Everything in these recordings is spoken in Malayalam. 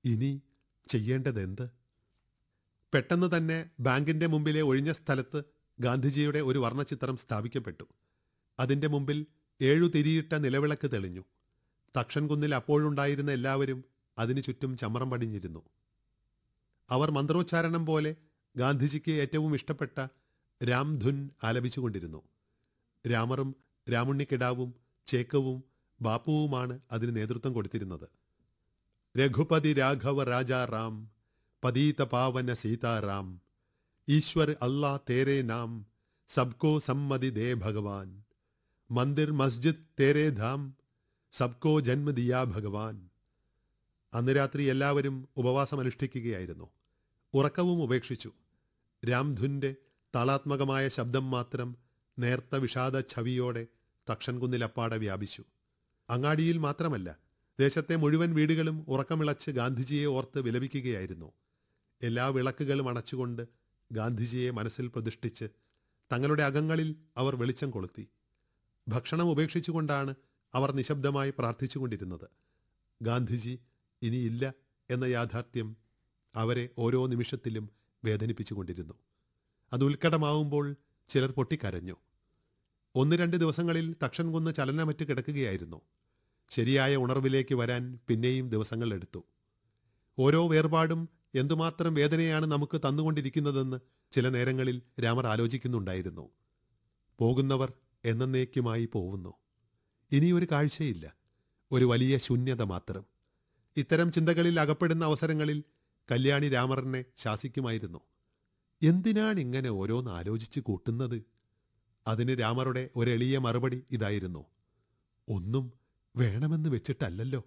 ഇനി ചെയ്യേണ്ടതെന്ത് പെട്ടെന്ന് തന്നെ ബാങ്കിന്റെ മുമ്പിലെ ഒഴിഞ്ഞ സ്ഥലത്ത് ഗാന്ധിജിയുടെ ഒരു വർണ്ണചിത്രം സ്ഥാപിക്കപ്പെട്ടു അതിന്റെ മുമ്പിൽ ഏഴു തിരിയിട്ട നിലവിളക്ക് തെളിഞ്ഞു തക്ഷൻകുന്നിൽ അപ്പോഴുണ്ടായിരുന്ന എല്ലാവരും അതിനു ചുറ്റും ചമറം പടിഞ്ഞിരുന്നു അവർ മന്ത്രോച്ചാരണം പോലെ ഗാന്ധിജിക്ക് ഏറ്റവും ഇഷ്ടപ്പെട്ട രാംധുൻ ആലപിച്ചുകൊണ്ടിരുന്നു രാമറും രാമുണ്ണിക്കിടാവും ചേക്കവും ബാപ്പുവുമാണ് അതിന് നേതൃത്വം കൊടുത്തിരുന്നത് രഘുപതി രാഘവ രാജാ റാം പതീത പാവന സീതാറാം ഈശ്വർ അല്ലാ തേരേ നാം സബ്കോ സമ്മതി ദേ ഭഗവാൻ മന്ദിർ മസ്ജിദ് തേരേ ധാം സബ്കോ ജന്മ ദിയാ ഭഗവാൻ അന്ന് രാത്രി എല്ലാവരും ഉപവാസം അനുഷ്ഠിക്കുകയായിരുന്നു ഉറക്കവും ഉപേക്ഷിച്ചു രാംധുന്റെ താളാത്മകമായ ശബ്ദം മാത്രം നേർത്ത വിഷാദ ഛവിയോടെ തക്ഷൻകുന്നിലപ്പാടെ വ്യാപിച്ചു അങ്ങാടിയിൽ മാത്രമല്ല ദേശത്തെ മുഴുവൻ വീടുകളും ഉറക്കമിളച്ച് ഗാന്ധിജിയെ ഓർത്ത് വിലപിക്കുകയായിരുന്നു എല്ലാ വിളക്കുകളും അണച്ചുകൊണ്ട് ഗാന്ധിജിയെ മനസ്സിൽ പ്രതിഷ്ഠിച്ച് തങ്ങളുടെ അകങ്ങളിൽ അവർ വെളിച്ചം കൊളുത്തി ഭക്ഷണം ഉപേക്ഷിച്ചുകൊണ്ടാണ് അവർ നിശബ്ദമായി പ്രാർത്ഥിച്ചുകൊണ്ടിരുന്നത് ഗാന്ധിജി ഇനിയില്ല എന്ന യാഥാർത്ഥ്യം അവരെ ഓരോ നിമിഷത്തിലും വേദനിപ്പിച്ചുകൊണ്ടിരുന്നു അത് ഉത്കടമാവുമ്പോൾ ചിലർ പൊട്ടിക്കരഞ്ഞു ഒന്ന് രണ്ട് ദിവസങ്ങളിൽ തക്ഷൻകുന്ന് ചലനമറ്റ് കിടക്കുകയായിരുന്നു ശരിയായ ഉണർവിലേക്ക് വരാൻ പിന്നെയും ദിവസങ്ങൾ എടുത്തു ഓരോ വേർപാടും എന്തുമാത്രം വേദനയാണ് നമുക്ക് തന്നുകൊണ്ടിരിക്കുന്നതെന്ന് ചില നേരങ്ങളിൽ രാമർ ആലോചിക്കുന്നുണ്ടായിരുന്നു പോകുന്നവർ എന്നേക്കുമായി പോവുന്നു ഇനിയൊരു കാഴ്ചയില്ല ഒരു വലിയ ശൂന്യത മാത്രം ഇത്തരം ചിന്തകളിൽ അകപ്പെടുന്ന അവസരങ്ങളിൽ കല്യാണി രാമറിനെ ശാസിക്കുമായിരുന്നു എന്തിനാണ് ഇങ്ങനെ ഓരോന്ന് ആലോചിച്ച് കൂട്ടുന്നത് അതിന് രാമറുടെ ഒരെളിയ മറുപടി ഇതായിരുന്നു ഒന്നും വേണമെന്ന് വെച്ചിട്ടല്ലല്ലോ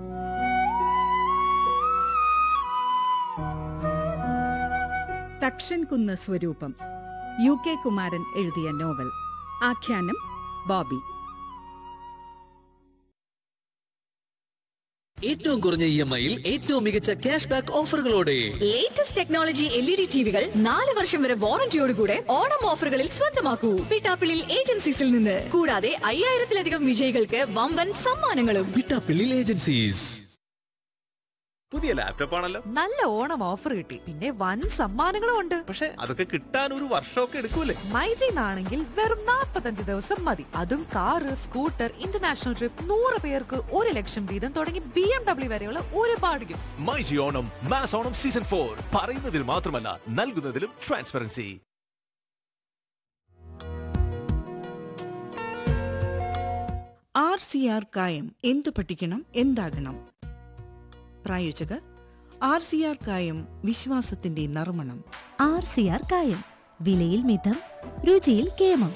തക്ഷൻകുന്ന് സ്വരൂപം യു കെ കുമാരൻ എഴുതിയ നോവൽ ആഖ്യാനം ബോബി ഏറ്റവും കുറഞ്ഞ ഇ എം ഐയിൽ ഏറ്റവും മികച്ച ക്യാഷ് ബാക്ക് ഓഫറുകളോടെ latest technology L E D ടിവികൾ നാല് വർഷം വരെ വാറന്റിയോടുകൂടെ ഓണം ഓഫറുകളിൽ സ്വന്തമാക്കൂ പിട്ടാപ്പിളിൽ ഏജൻസീസിൽ നിന്ന് കൂടാതെ അയ്യായിരത്തിലധികം വിജയികൾക്ക് വമ്പൻ സമ്മാനങ്ങളും പിട്ടാപ്പിള്ളിൽ ഏജൻസീസ് പുതിയ ലാപ്ടോപ്പ് ആണല്ലോ നല്ല ഓണം ഓഫർ കിട്ടി പിന്നെ വൻ സമ്മാനങ്ങളും ഉണ്ട് പക്ഷെ അതൊക്കെ കിട്ടാൻ ഒരു വർഷമൊക്കെ എടുക്കൂലേ മൈജിന്നാണെങ്കിൽ വെറും 45 ദിവസം മതി അതും കാറ് സ്കൂട്ടർ ഇന്റർനാഷണൽ ട്രിപ്പ് നൂറ് പേർക്ക് ഒരു ലക്ഷം വീതം തുടങ്ങി ബി എം ഡബ്ല്യു വരെയുള്ള ഒരുപാട് gift myG Onam mass Onam season four പറയുന്നതിൽ മാത്രമല്ല നൽകുന്നതിലും ട്രാൻസ്പെറൻസി ആർ സി ആർ കായം എന്തു പഠിക്കണം എന്താകണം പ്രായോജകർ ആർ സി ആർ കായം വിശ്വാസത്തിന്റെ നറുമണം ആർ സി ആർ കായം വിലയിൽ മിതം രുചിയിൽ കേമം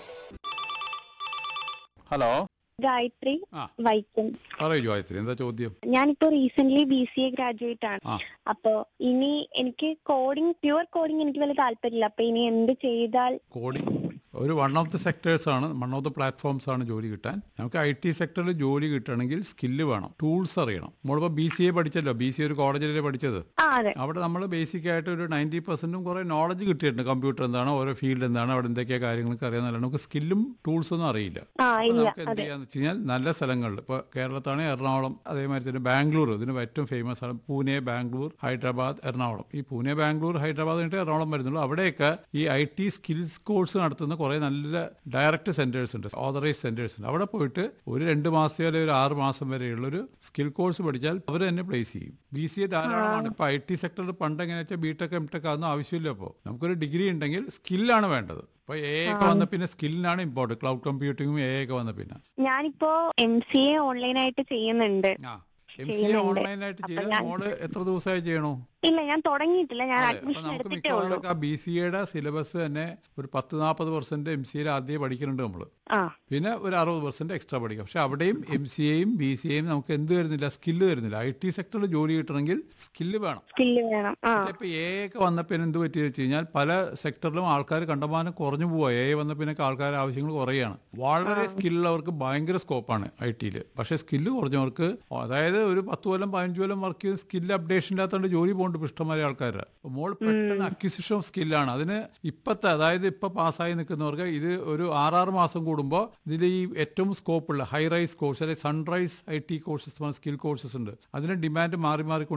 ഹലോ ഗായത്രി ആ. വൈക്കം പറയൂ ഗായത്രി എന്താ ചോദ്യം ഞാനിപ്പോ recent B C A graduate ആണ് ആ. അപ്പൊ ഇനി എനിക്ക് കോഡിംഗ് പ്യുവർ കോഡിംഗ് എനിക്ക് വലിയ താല്പര്യമില്ല അപ്പൊ ഇനി എന്ത് ചെയ്താൽ കോഡിംഗ് ഒരു വൺ ഓഫ് ദി സെക്ടേഴ്സ് ആണ് വൺ ഓഫ് ദി പ്ലാറ്റ്ഫോംസ് ആണ് ജോലി കിട്ടാൻ നമുക്ക് ഐ ടി സെക്ടറിൽ ജോലി കിട്ടണമെങ്കിൽ സ്കില്ല് വേണം ടൂൾസ് അറിയണം നമ്മളിപ്പോൾ ബി സി എ പഠിച്ചല്ലോ ബി സി എ ഒരു കോളേജിലല്ലേ പഠിച്ചത് ആ അതെ അവിടെ നമ്മൾ ബേസിക് ആയിട്ട് ഒരു നയൻറ്റി പെർസെന്റും കുറെ നോളജ് കിട്ടിയിട്ടുണ്ട് കമ്പ്യൂട്ടർ എന്താണ് ഓരോ ഫീൽഡ് എന്താണ് അവിടെ എന്തൊക്കെയാ കാര്യങ്ങളൊക്കെ അറിയാന്നല്ല നമുക്ക് സ്കില്ലും ടൂൾസ് ഒന്നും അറിയില്ല ആ അപ്പൊ ഇല്ല നമുക്ക് എന്ത് അതെ ചെയ്യാന്ന് വെച്ച് കഴിഞ്ഞാൽ നല്ല സ്ഥലങ്ങളിൽ ഇപ്പോൾ കേരളത്താണ് എറണാകുളം അതേമാതിരി തന്നെ ബാംഗ്ലൂർ ഇതിന് ഏറ്റവും ഫേമസ് ആണ് പൂനെ ബാംഗ്ലൂർ ഹൈദരാബാദ് എറണാകുളം ഈ പൂനെ ബാംഗ്ലൂർ ഹൈദരാബാദ് കഴിഞ്ഞിട്ട് എറണാകുളം വരുന്നുള്ളൂ അവിടെയൊക്കെ ഈ ഐ ടി സ്കിൽസ് കോഴ്സ് നടത്തുന്ന കുറേ നല്ല ഡയറക്റ്റ് സെന്റേഴ്സ് ഉണ്ട് ഓതറൈസ് സെന്റേഴ്സ് ഉണ്ട് അവിടെ പോയിട്ട് ഒരു രണ്ട് മാസം അല്ലെങ്കിൽ ഒരു ആറ് മാസം വരെയുള്ള ഒരു സ്കിൽ കോഴ്സ് പഠിച്ചാൽ അവർ തന്നെ പ്ലേസ് ചെയ്യും ബി സി എ ധാരാളമാണ് ഇപ്പൊ ഐ ടി സെക്ടറിൽ പണ്ട് എങ്ങനെ വെച്ചാൽ ബിടെക് എം ടെക് അതൊന്നും ആവശ്യമില്ല അപ്പോൾ നമുക്കൊരു ഡിഗ്രി ഉണ്ടെങ്കിൽ സ്കില്ലാണ് വേണ്ടത് ഇപ്പൊ എ ഒക്കെ വന്ന പിന്നെ സ്കില്ലിനാണ് ഇമ്പോർട്ടൻറ്റ് ക്ലൗഡ് കമ്പ്യൂട്ടിങ്ങും എ ഒക്കെ വന്ന പിന്നെ ഞാനിപ്പോ എം സി എ ഓൺലൈനായിട്ട് ചെയ്യുന്നുണ്ട് ആ എം സി എ ചെയ്യുന്നുണ്ട്. ഓൺലൈനായിട്ട് അപ്പൊ ചെയ്യാൻ ഞാൻ- മോള് എത്ര ദിവസമായി ചെയ്യണോ ഇല്ല ഞാൻ തുടങ്ങിയിട്ടില്ല ഞാൻ അതെ, അപ്പൊ അഡ്മിഷൻ നമുക്ക് എടുത്തിട്ടേ ഉള്ളൂ മിക്കവാറും ആ ബി സി എയുടെ സിലബസ് തന്നെ ഒരു പത്ത് നാൽപ്പത് പെർസെന്റ് എം സി എയിൽ ആദ്യമേ പഠിക്കുന്നുണ്ട് നമ്മൾ ആ പിന്നെ ഒരു അറുപത് പെർസെന്റ് എക്സ്ട്രാ പഠിക്കാം പക്ഷെ അവിടെയും എം സി എയും ബി സി എയും നമുക്ക് എന്ത് തരുന്നില്ല സ്കില്ല് തരുന്നില്ല ഐ ടി സെക്ടറിൽ ജോലി കിട്ടണമെങ്കിൽ സ്കില്ല് വേണം സ്കില്ല് വേണം ആ ഇപ്പൊ എ ഒക്കെ വന്ന പിന്നെ എന്ത് പറ്റി വെച്ച് കഴിഞ്ഞാൽ പല സെക്ടറിലും ആൾക്കാർ കണ്ടമാനം കുറഞ്ഞു പോവുക എ വന്ന പിന്നെ ആൾക്കാരുടെ ആവശ്യങ്ങൾ കുറയാണ് വളരെ സ്കില്ലുള്ളവർക്ക് ഭയങ്കര സ്കോപ്പാണ് ഐ ടിയിൽ പക്ഷെ സ്കില്ല് കുറഞ്ഞവർക്ക് അതായത് ഒരു പത്ത് കൊല്ലം പതിനഞ്ച് കൊല്ലം വർക്ക് ചെയ്ത് സ്കില്ല് അപ്ഡേഷൻ ഇല്ലാത്തതുകൊണ്ട് ജോലി പോകുന്നുണ്ട് ഇപ്പൊ ഇഷ്ടംമാതിരി ആൾക്കാർ മോൾ പെട്ടെന്ന് അക്വിസിഷൻ ഓഫ് സ്കില്ലാണ് അതിന് ഇപ്പത്തെ അതായത് ഇപ്പൊ പാസ്സായി നിൽക്കുന്നവർക്ക് ഇത് ഒരു ആറാറ് മാസം കൂടുമ്പോൾ ഇതിൽ ഈ ഏറ്റവും സ്കോപ്പുള്ള ഹൈ റൈസ് കോഴ്സ് അല്ലെങ്കിൽ sunrise I T courses skill courses ഉണ്ട് അതിന് ഡിമാൻഡ് മാറി മാറി